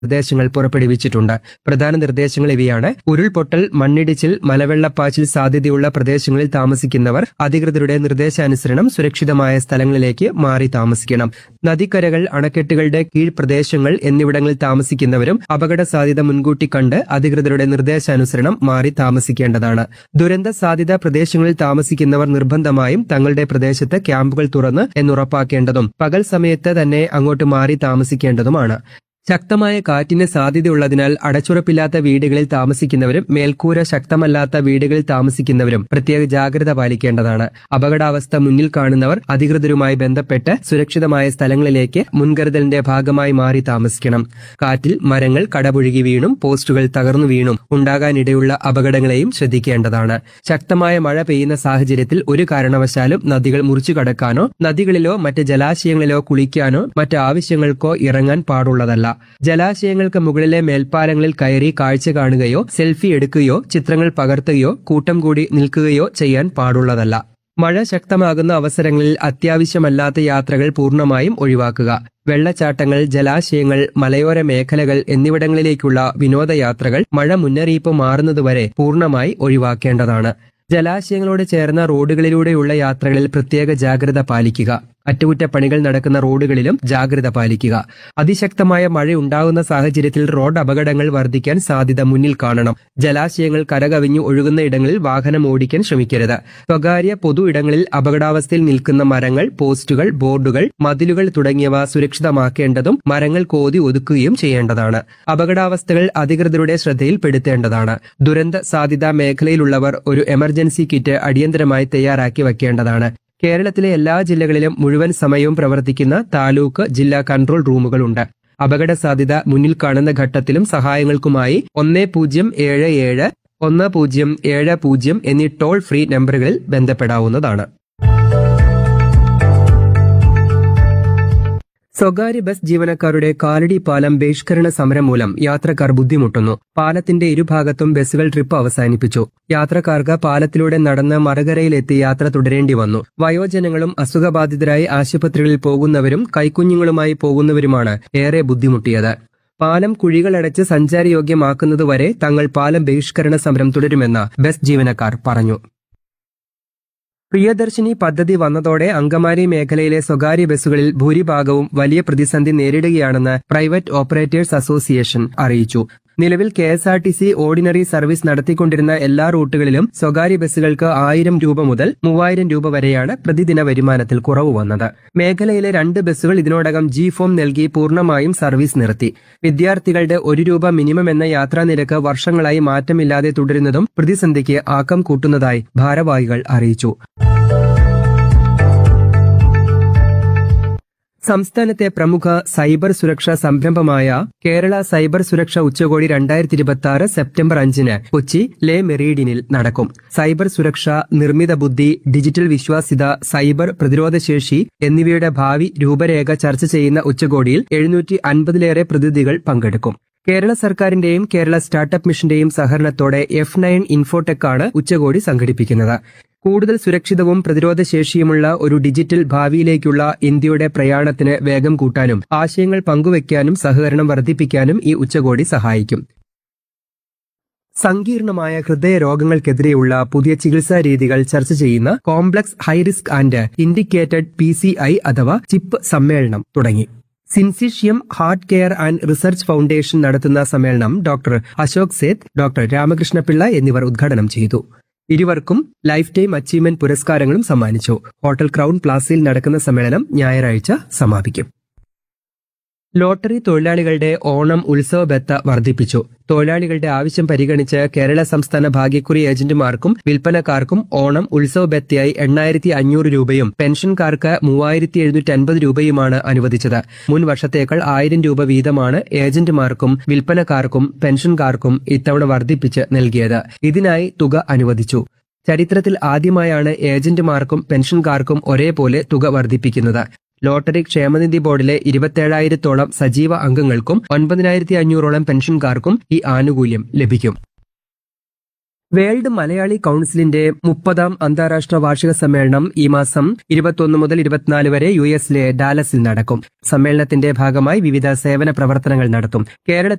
നിർദ്ദേശങ്ങൾ പുറപ്പെടുവിച്ചിട്ടുണ്ട് പ്രധാന നിർദ്ദേശങ്ങൾ ഇവയാണ് ഉരുൾപൊട്ടൽ മണ്ണിടിച്ചിൽ മലവെള്ളപ്പാച്ചിൽ സാധ്യതയുള്ള പ്രദേശങ്ങളിൽ താമസിക്കുന്നവർ അധികൃതരുടെ നിർദ്ദേശാനുസരണം സുരക്ഷിതമായ സ്ഥലങ്ങളിലേക്ക് മാറി താമസിക്കണം നദിക്കരകൾ അണക്കെട്ടുകളുടെ കീഴ്പ്രദേശങ്ങൾ എന്നിവിടങ്ങളിൽ താമസിക്കുന്നവരും അപകട സാധ്യത മുൻകൂട്ടി കണ്ട് അധികൃതരുടെ നിർദ്ദേശാനുസരണം മാറി താമസിക്കേണ്ടതാണ് ദുരന്ത സാധ്യത പ്രദേശങ്ങളിൽ താമസിക്കുന്നവർ നിർബന്ധമായും തങ്ങളുടെ പ്രദേശത്ത് ക്യാമ്പുകൾ തുറന്ന് എന്നുറപ്പാക്കേണ്ടതും പകൽ സമയത്ത് തന്നെ അങ്ങോട്ട് മാറി താമസിക്കേണ്ടതുമാണ് ശക്തമായ കാറ്റിന് സാധ്യതയുള്ളതിനാൽ അടച്ചുറപ്പില്ലാത്ത വീടുകളിൽ താമസിക്കുന്നവരും മേൽക്കൂര ശക്തമല്ലാത്ത വീടുകളിൽ താമസിക്കുന്നവരും പ്രത്യേക ജാഗ്രത പാലിക്കേണ്ടതാണ് അപകടാവസ്ഥ മുന്നിൽ കാണുന്നവർ അധികൃതരുമായി ബന്ധപ്പെട്ട് സുരക്ഷിതമായ സ്ഥലങ്ങളിലേക്ക് മുൻകരുതലിന്റെ ഭാഗമായി മാറി താമസിക്കണം കാറ്റിൽ മരങ്ങൾ കടപുഴുകി വീണും പോസ്റ്റുകൾ തകർന്നു വീണും ഉണ്ടാകാനിടയുള്ള അപകടങ്ങളെയും ശ്രദ്ധിക്കേണ്ടതാണ് ശക്തമായ മഴ പെയ്യുന്ന സാഹചര്യത്തിൽ ഒരു കാരണവശാലും നദികൾ മുറിച്ചു കടക്കാനോ നദികളിലോ മറ്റ് ജലാശയങ്ങളിലോ കുളിക്കാനോ മറ്റ് ആവശ്യങ്ങൾക്കോ ഇറങ്ങാൻ പാടുള്ളതല്ല ജലാശയങ്ങൾക്ക് മുകളിലെ മേൽപ്പാലങ്ങളിൽ കയറി കാഴ്ച കാണുകയോ സെൽഫി എടുക്കുകയോ ചിത്രങ്ങൾ പകർത്തുകയോ കൂട്ടം കൂടി നിൽക്കുകയോ ചെയ്യാൻ പാടുള്ളതല്ല മഴ ശക്തമാകുന്ന അവസരങ്ങളിൽ അത്യാവശ്യമല്ലാത്ത യാത്രകൾ പൂർണ്ണമായും ഒഴിവാക്കുക വെള്ളച്ചാട്ടങ്ങൾ ജലാശയങ്ങൾ മലയോര മേഖലകൾ എന്നിവിടങ്ങളിലേക്കുള്ള വിനോദയാത്രകൾ മഴ മുന്നറിയിപ്പ് മാറുന്നതുവരെ പൂർണ്ണമായി ഒഴിവാക്കേണ്ടതാണ് ജലാശയങ്ങളോട് ചേർന്ന റോഡുകളിലൂടെയുള്ള യാത്രകളിൽ പ്രത്യേക ജാഗ്രത പാലിക്കുക അറ്റകുറ്റപ്പണികൾ നടക്കുന്ന റോഡുകളിലും ജാഗ്രത പാലിക്കുക അതിശക്തമായ മഴ ഉണ്ടാകുന്ന സാഹചര്യത്തിൽ റോഡ് അപകടങ്ങൾ വർദ്ധിക്കാൻ സാധ്യത മുന്നിൽ കാണണം ജലാശയങ്ങൾ കരകവിഞ്ഞു ഒഴുകുന്ന ഇടങ്ങളിൽ വാഹനം ഓടിക്കാൻ ശ്രമിക്കരുത് സ്വകാര്യ പൊതു ഇടങ്ങളിൽ അപകടാവസ്ഥയിൽ നിൽക്കുന്ന മരങ്ങൾ പോസ്റ്റുകൾ ബോർഡുകൾ മതിലുകൾ തുടങ്ങിയവ സുരക്ഷിതമാക്കേണ്ടതും മരങ്ങൾ കോതി ഒതുക്കുകയും ചെയ്യേണ്ടതാണ് അപകടാവസ്ഥകൾ അധികൃതരുടെ ശ്രദ്ധയിൽപ്പെടുത്തേണ്ടതാണ് ദുരന്ത സാധ്യതാ മേഖലയിലുള്ളവർ ഒരു എമർജൻസി കിറ്റ് അടിയന്തരമായി തയ്യാറാക്കി വെക്കേണ്ടതാണ് കേരളത്തിലെ എല്ലാ ജില്ലകളിലും മുഴുവൻ സമയവും പ്രവർത്തിക്കുന്ന താലൂക്ക് ജില്ലാ കൺട്രോൾ റൂമുകളുണ്ട് അപകട സാധ്യത മുന്നിൽ കാണുന്ന ഘട്ടത്തിലും സഹായങ്ങൾക്കുമായി ഒന്ന് പൂജ്യം ഏഴ് ഏഴ് ഒന്ന് പൂജ്യം ഏഴ് പൂജ്യം എന്നീ ടോൾ ഫ്രീ നമ്പറുകളിൽ ബന്ധപ്പെടാവുന്നതാണ് സ്വകാര്യ ബസ് ജീവനക്കാരുടെ കാലടി പാലം ബഹിഷ്കരണ സമരം മൂലം യാത്രക്കാർ ബുദ്ധിമുട്ടുന്നു പാലത്തിന്റെ ഇരുഭാഗത്തും ബസ്സുകൾ ട്രിപ്പ് അവസാനിപ്പിച്ചു യാത്രക്കാർക്ക് പാലത്തിലൂടെ നടന്ന് മറുകരയിലെത്തി യാത്ര തുടരേണ്ടി വന്നു വയോജനങ്ങളും അസുഖബാധിതരായി ആശുപത്രികളിൽ പോകുന്നവരും കൈക്കുഞ്ഞുങ്ങളുമായി പോകുന്നവരുമാണ് ഏറെ ബുദ്ധിമുട്ടിയത് പാലം കുഴികളടച്ച് സഞ്ചാരയോഗ്യമാക്കുന്നതുവരെ തങ്ങൾ പാലം ബഹിഷ്കരണ സമരം തുടരുമെന്ന് ബസ് ജീവനക്കാർ പറഞ്ഞു പ്രിയദർശിനി പദ്ധതി വന്നതോടെ അങ്കമാലി മേഖലയിലെ സ്വകാര്യ ബസ്സുകളിൽ ഭൂരിഭാഗവും വലിയ പ്രതിസന്ധി നേരിടുകയാണെന്ന് പ്രൈവറ്റ് ഓപ്പറേറ്റേഴ്സ് അസോസിയേഷൻ അറിയിച്ചു നിലവിൽ K S R T C ordinary service നടത്തിക്കൊണ്ടിരുന്ന എല്ലാ റൂട്ടുകളിലും സ്വകാര്യ ബസ്സുകൾക്ക് ആയിരം രൂപ മുതൽ മൂവായിരം രൂപ വരെയാണ് പ്രതിദിന വരുമാനത്തിൽ കുറവ് വന്നത് മേഖലയിലെ രണ്ട് ബസ്സുകൾ ഇതിനോടകം ജി ഫോം നൽകി പൂർണ്ണമായും സർവീസ് നിർത്തി വിദ്യാർത്ഥികളുടെ ഒരു രൂപ മിനിമം എന്ന യാത്രാ നിരക്ക് വർഷങ്ങളായി മാറ്റമില്ലാതെ തുടരുന്നതും പ്രതിസന്ധിക്ക് ആക്കം കൂട്ടുന്നതായി ഭാരവാഹികൾ അറിയിച്ചു സംസ്ഥാനത്തെ പ്രമുഖ സൈബർ സുരക്ഷാ സംരംഭമായ കേരള സൈബർ സുരക്ഷ ഉച്ചകോടി രണ്ടായിരത്തി ഇരുപത്തി ആറ് സെപ്റ്റംബർ അഞ്ചിന് കൊച്ചി ലേ മെറീഡിയനിൽ നടക്കും സൈബർ സുരക്ഷ നിർമ്മിത ബുദ്ധി ഡിജിറ്റൽ വിശ്വാസ്യത സൈബർ പ്രതിരോധശേഷി എന്നിവയുടെ ഭാവി രൂപരേഖ ചർച്ച ചെയ്യുന്ന ഉച്ചകോടിയിൽ എഴുന്നൂറ്റി അൻപതിലേറെ പ്രതിനിധികൾ പങ്കെടുക്കും കേരള സർക്കാരിന്റെയും കേരള സ്റ്റാർട്ടപ്പ് മിഷന്റെയും സഹകരണത്തോടെ എഫ് നയൻ ഇൻഫോടെക്കാണ് ഉച്ചകോടി സംഘടിപ്പിക്കുന്നത് കൂടുതൽ സുരക്ഷിതവും പ്രതിരോധശേഷിയുമുള്ള ഒരു ഡിജിറ്റൽ ഭാവിയിലേക്കുള്ള ഇന്ത്യയുടെ പ്രയാണത്തിന് വേഗം കൂട്ടാനും ആശയങ്ങൾ പങ്കുവയ്ക്കാനും സഹകരണം വർദ്ധിപ്പിക്കാനും ഈ ഉച്ചകോടി സഹായിക്കും സങ്കീർണമായ ഹൃദയ രോഗങ്ങൾക്കെതിരെയുള്ള പുതിയ ചികിത്സാ രീതികൾ ചർച്ച ചെയ്യുന്ന complex high risk and indicated P C I അഥവാ ചിപ്പ് സമ്മേളനം തുടങ്ങി syncytium heart care and research foundation നടത്തുന്ന സമ്മേളനം ഡോക്ടർ അശോക് സേത്ത് ഡോക്ടർ രാമകൃഷ്ണപിള്ള എന്നിവർ ഉദ്ഘാടനം ചെയ്തു ഇരുവർക്കും ലൈഫ് ടൈം അച്ചീവ്മെന്റ് പുരസ്കാരങ്ങളും സമ്മാനിച്ചു ഹോട്ടൽ ക്രൗൺ പ്ലാസയിൽ നടക്കുന്ന സമ്മേളനം ഞായറാഴ്ച സമാപിക്കും ലോട്ടറി തൊഴിലാളികളുടെ ഓണം ഉത്സവ ബത്ത വർദ്ധിപ്പിച്ചു തൊഴിലാളികളുടെ ആവശ്യം പരിഗണിച്ച് കേരള സംസ്ഥാന ഭാഗ്യക്കുറി ഏജന്റുമാർക്കും വിൽപ്പനക്കാർക്കും ഓണം ഉത്സവ ബത്തയായി എണ്ണായിരത്തി അഞ്ഞൂറ് രൂപയും പെൻഷൻകാർക്ക് മൂവായിരത്തി എഴുന്നൂറ്റി അൻപത് രൂപയുമാണ് അനുവദിച്ചത് മുൻ വർഷത്തേക്കാൾ ആയിരം രൂപ വീതമാണ് ഏജന്റുമാർക്കും വിൽപ്പനക്കാർക്കും പെൻഷൻകാർക്കും ഇത്തവണ വർദ്ധിപ്പിച്ച് നൽകിയത് ഇതിനായി തുക അനുവദിച്ചു ചരിത്രത്തിൽ ആദ്യമായാണ് ഏജന്റുമാർക്കും പെൻഷൻകാർക്കും ഒരേപോലെ തുക വർദ്ധിപ്പിക്കുന്നത് ലോട്ടറി ക്ഷേമനിധി ബോർഡിലെ ഇരുപത്തേഴായിരത്തോളം സജീവ അംഗങ്ങൾക്കും ഒൻപതിനായിരത്തി അഞ്ഞൂറോളം പെൻഷൻകാർക്കും ഈ ആനുകൂല്യം ലഭിക്കും വേൾഡ് മലയാളി കൌൺസിലിന്റെ മുപ്പതാം അന്താരാഷ്ട്ര വാർഷിക സമ്മേളനം ഈ മാസം ഇരുപത്തൊന്ന് മുതൽ ഇരുപത്തിനാല് വരെ യു എസിലെ ഡാലസിൽ നടക്കും സമ്മേളനത്തിന്റെ ഭാഗമായി വിവിധ സേവന പ്രവർത്തനങ്ങൾ നടത്തും കേരള